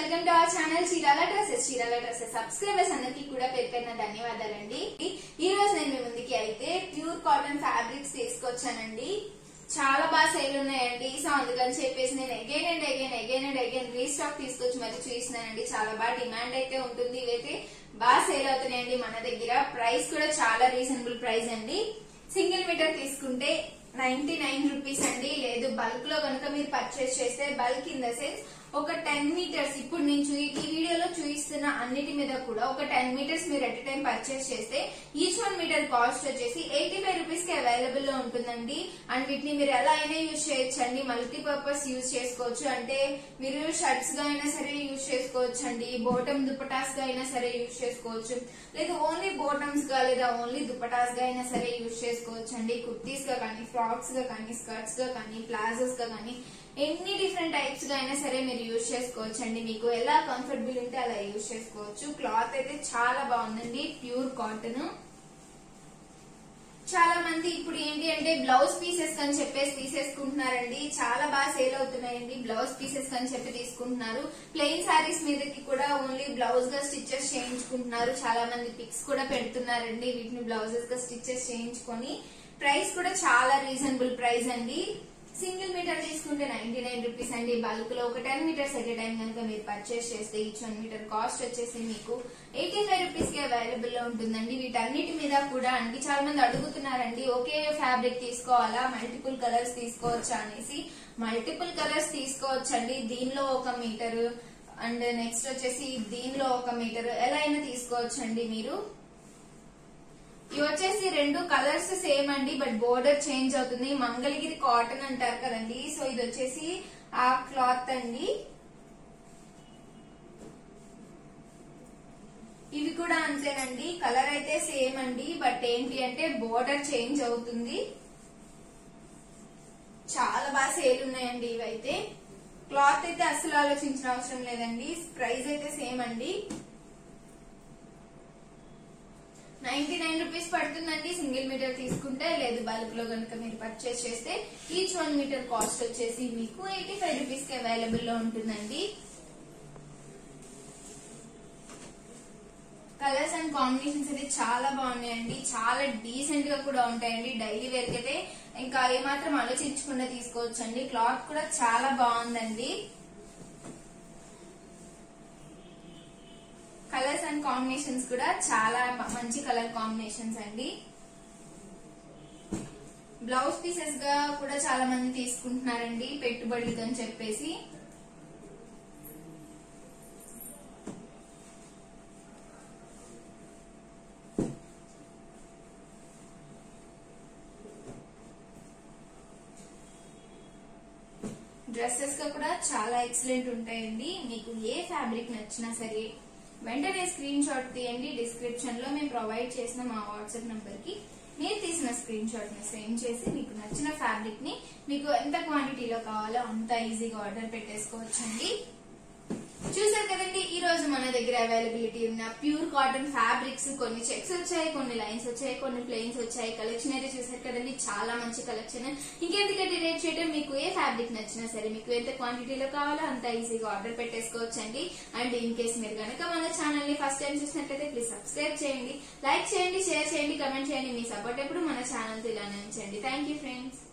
welcome to our channel Chirala dresses Chirala dresses subscribers అందరికీ కూడా పేరు పేరున ధన్యవాదాలండి ఈ రోజు నేను మీ ముందుకి అయితే ప్యూర్ కాటన్ ఫ్యాబ్రిక్స్ తీసుకొచ్చానండి చాలా బాగా సేల్ ఉన్నాయండి సో అందుకని చెప్పేసి నేను again and again again and again restock తీసుకొచ్చి మరి చూపిస్తున్నానండి చాలా బాగా డిమాండ్ అయితే ఉంటుంది ఇవైతే బాగా సేల్ అవుతున్నాయండి మన దగ్గర ప్రైస్ కూడా చాలా రీజనబుల్ ప్రైస్ అండి సింగిల్ మీటర్ తీసుకుంటే నైన్టీ నైన్ రూపీస్ అండి లేదు బల్క్ లో కనుక మీరు పర్చేస్ చేస్తే బల్క్ ఇన్ ద సెన్స్ ఒక టెన్ మీటర్స్ ఇప్పుడు నేను చూ ఈ వీడియోలో చూపిస్తున్న అన్నిటి మీద కూడా ఒక టెన్ మీటర్స్ మీరు ఎట్ టైం పర్చేస్ చేస్తే ఈచ్ వన్ మీటర్ కాస్ట్ వచ్చేసి ఎయిటీ ఫైవ్ రూపీస్ కి అవైలబుల్ లో ఉంటుందండి అండ్ వీటిని మీరు ఎలా అయినా యూజ్ చేయొచ్చండి మల్టీపర్పస్ యూజ్ చేసుకోవచ్చు అంటే మీరు షర్ట్స్ గా అయినా సరే యూజ్ చేసుకోవచ్చు అండి బోటమ్ దుపటాస్ గా అయినా సరే యూజ్ చేసుకోవచ్చు లేదా ఓన్లీ బోటమ్స్ గా లేదా ఓన్లీ దుపటాస్ గా అయినా సరే యూజ్ చేసుకోవచ్చు అండి కుర్తీస్ గా కానీ ఫ్రాక్స్ గా కానీ స్కర్ట్స్ గా కానీ ప్లాజోస్ గా కానీ ఎన్ని డిఫరెంట్ టైప్స్ గా అయినా సరే మీరు యూజ్ చేసుకోవచ్చు అండి మీకు ఎలా కంఫర్టబుల్ ఉంటే అలా యూజ్ చేసుకోవచ్చు క్లాత్ అయితే చాలా బాగుందండి ప్యూర్ కాటన్ చాలా మంది ఇప్పుడు ఏంటి అంటే బ్లౌజ్ పీసెస్ అని చెప్పేసి తీసేసుకుంటున్నారండి చాలా బాగా సేల్ అవుతున్నాయండి బ్లౌజ్ పీసెస్ అని చెప్పి తీసుకుంటున్నారు ప్లెయిన్ శారీస్ మీదకి కూడా ఓన్లీ బ్లౌజ్ గా స్టిచెస్ చేయించుకుంటున్నారు చాలా మంది పిక్స్ కూడా పెడుతున్నారండి వీటిని బ్లౌజెస్ గా స్టిచెస్ చేయించుకొని ప్రైస్ కూడా చాలా రీజనబుల్ ప్రైస్ అండి సింగిల్ మీటర్ తీసుకుంటే నైన్టీ నైన్ రూపీస్ అండి బల్క్ లో ఒక టెన్ మీటర్స్ ఎట్ టైం కనుక మీరు పర్చేస్ చేస్తే ఈచ్ వన్ మీటర్ కాస్ట్ వచ్చేసి మీకు ఎయిటీ ఫైవ్ రూపీస్ కి అవైలబుల్ లో ఉంటుందండి వీటన్నిటి మీద కూడా అండి చాలా మంది అడుగుతున్నారండి ఒకే ఫ్యాబ్రిక్ తీసుకోవాలా మల్టిపుల్ కలర్స్ తీసుకోవచ్చా అనేసి మల్టిపుల్ కలర్స్ తీసుకోవచ్చండి దీనిలో ఒక మీటర్ అండ్ నెక్స్ట్ వచ్చేసి దీనిలో ఒక మీటర్ ఎలా అయినా తీసుకోవచ్చండి మీరు ఇవి వచ్చేసి రెండు కలర్స్ సేమ్ అండి బట్ బోర్డర్ చేంజ్ అవుతుంది మంగళగిరి కాటన్ అంటారు కదండి సో ఇది వచ్చేసి ఆ క్లాత్ అండి ఇవి కూడా అంతేనండి కలర్ అయితే సేమ్ అండి బట్ ఏంటి అంటే బోర్డర్ చేంజ్ అవుతుంది చాలా బాగా సేల్ ఉన్నాయండి ఇవైతే క్లాత్ అయితే అస్సలు ఆలోచించిన అవసరం లేదండి ప్రైస్ అయితే సేమ్ అండి నైన్టీ నైన్ రూపీస్ పడుతుందండి సింగిల్ మీటర్ తీసుకుంటే లేదు బల్క్ లో కనుక మీరు పర్చేస్ చేస్తే ఈచ్ వన్ మీటర్ కాస్ట్ వచ్చేసి మీకు ఎయిటీ ఫైవ్ రూపీస్ కి అవైలబుల్ లో ఉంటుందండి కలర్స్ అండ్ కాంబినేషన్స్ అయితే చాలా బాగున్నాయండి చాలా డీసెంట్ గా కూడా ఉంటాయండి డైలీ వేర్ అయితే ఇంకా ఏమాత్రం ఆలోచించకుండా తీసుకోవచ్చండి క్లాత్ కూడా చాలా బాగుందండి కలర్స్ అండ్ కాంబినేషన్స్ కూడా చాలా మంచి కలర్ కాంబినేషన్స్ అండి బ్లౌజ్ పీసెస్ గా కూడా చాలా మంది తీసుకుంటున్నారండి పెట్టుబడులతో అని చెప్పేసి డ్రెస్సెస్ గా కూడా చాలా ఎక్సలెంట్ ఉంటాయండి మీకు ఏ ఫ్యాబ్రిక్ నచ్చినా సరే వెంటనే స్క్రీన్ షాట్ తీయండి డిస్క్రిప్షన్ లో మేము ప్రొవైడ్ చేసిన మా వాట్సాప్ నంబర్ కి మీరు తీసిన స్క్రీన్ షాట్ ని సెండ్ చేసి మీకు నచ్చిన ఫ్యాబ్రిక్ ని మీకు ఎంత క్వాంటిటీలో కావాలో అంత ఈజీగా ఆర్డర్ పెట్టేసుకోవచ్చండి చూసారు కదండి ఈ రోజు మన దగ్గర అవైలబిలిటీ ఉన్న ప్యూర్ కాటన్ ఫ్యాబ్రిక్స్ కొన్ని చెక్స్ వచ్చాయి కొన్ని లైన్స్ వచ్చాయి కొన్ని ప్లెయిన్స్ వచ్చాయి కలెక్షన్ అయితే చూసారు కదండి చాలా మంచి కలెక్షన్ ఇంకెందుకంటే రేట్ చేయడం మీకు ఏ ఫ్యాబ్రిక్ నచ్చినా సరే మీకు ఎంత క్వాంటిటీలో కావాలో అంత ఈజీగా ఆర్డర్ పెట్టేసుకోవచ్చండి అండ్ ఇన్ కేస్ మీరు కనుక మన ఛానల్ ని ఫస్ట్ టైం చూసినట్లయితే ప్లీజ్ సబ్స్క్రైబ్ చేయండి లైక్ చేయండి షేర్ చేయండి కమెంట్ చేయండి మీ సపోర్ట్ ఎప్పుడు మన ఛానల్ ఇలానే ఉంచండి థ్యాంక్ యూ ఫ్రెండ్స్